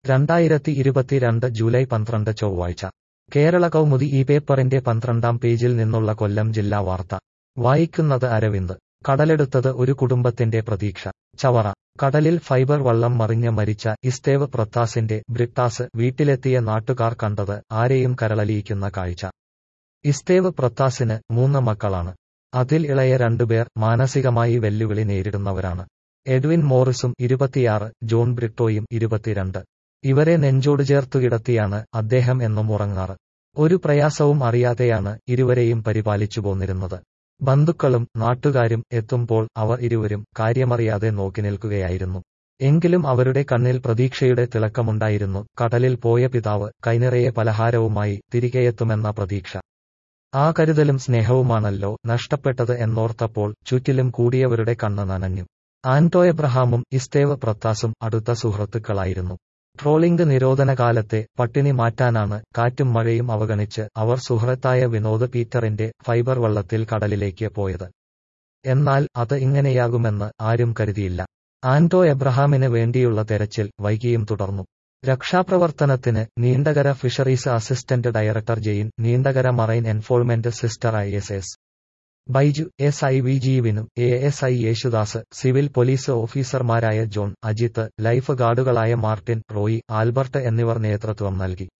രണ്ടായിരത്തി ഇരുപത്തിരണ്ട് ജൂലൈ പന്ത്രണ്ട് ചൊവ്വാഴ്ച കേരള കൗമുദി ഈ പേപ്പറിന്റെ പന്ത്രണ്ടാം പേജിൽ നിന്നുള്ള കൊല്ലം ജില്ലാ വാർത്ത വായിക്കുന്നത് അരവിന്ദ് കടലെടുത്തത് ഒരു കുടുംബത്തിന്റെ പ്രതീക്ഷ ചവറ കടലിൽ ഫൈബർ വള്ളം മറിഞ്ഞ് മരിച്ച ഇസ്തേവ് പ്രത്താസിന്റെ ബ്രിട്ടാസ് വീട്ടിലെത്തിയ നാട്ടുകാർ കണ്ടത് ആരെയും കരളലിയിക്കുന്ന കാഴ്ച ഇസ്തേവ് പ്രത്താസിന് മൂന്ന് മക്കളാണ് അതിൽ ഇളയ രണ്ടുപേർ മാനസികമായി വെല്ലുവിളി നേരിടുന്നവരാണ് എഡ്വിൻ മോറിസും ഇരുപത്തിയാറ് ജോൺ ബ്രിട്ടോയും ഇരുപത്തിരണ്ട് ഇവരെ നെഞ്ചോട് ചേർത്തു കിടത്തിയാണ് അദ്ദേഹം എന്നും ഉറങ്ങാറ് ഒരു പ്രയാസവും അറിയാതെയാണ് ഇരുവരെയും പരിപാലിച്ചു പോന്നിരുന്നത് ബന്ധുക്കളും നാട്ടുകാരും എത്തുമ്പോൾ അവർ ഇരുവരും കാര്യമറിയാതെ നോക്കി നിൽക്കുകയായിരുന്നു എങ്കിലും അവരുടെ കണ്ണിൽ പ്രതീക്ഷയുടെ തിളക്കമുണ്ടായിരുന്നു കടലിൽ പോയ പിതാവ് കൈനിറയെ പലഹാരവുമായി തിരികെയെത്തുമെന്ന പ്രതീക്ഷ ആ കരുതലും സ്നേഹവുമാണല്ലോ നഷ്ടപ്പെട്ടത് എന്നോർത്തപ്പോൾ ചുറ്റിലും കൂടിയവരുടെ കണ്ണ് നനഞ്ഞു ആന്റോ എബ്രഹാമും ഇസ്തേവ് പ്രത്താസും അടുത്ത സുഹൃത്തുക്കളായിരുന്നു ട്രോളിംഗ് നിരോധന കാലത്തെ പട്ടിണി മാറ്റാനാണ് കാറ്റും മഴയും അവഗണിച്ച് അവർ സുഹൃത്തായ വിനോദ് പീറ്ററിന്റെ ഫൈബർ വള്ളത്തിൽ കടലിലേക്ക് പോയത് എന്നാൽ അത് ഇങ്ങനെയാകുമെന്ന് ആരും കരുതിയില്ല ആന്റോ എബ്രഹാമിന് വേണ്ടിയുള്ള തെരച്ചിൽ വൈകിയും തുടർന്നു രക്ഷാപ്രവർത്തനത്തിന് Neendakara fisheries assistant director Jain Neendakara marine enforcement സിസ്റ്റർ I S S Baiju S I V ജീവിനും A S I Yesudas civil police ഓഫീസർമാരായ ജോൺ അജിത്ത് ലൈഫ് ഗാർഡുകളായ മാർട്ടിൻ റോയി ആൽബർട്ട് എന്നിവർ നേതൃത്വം നൽകി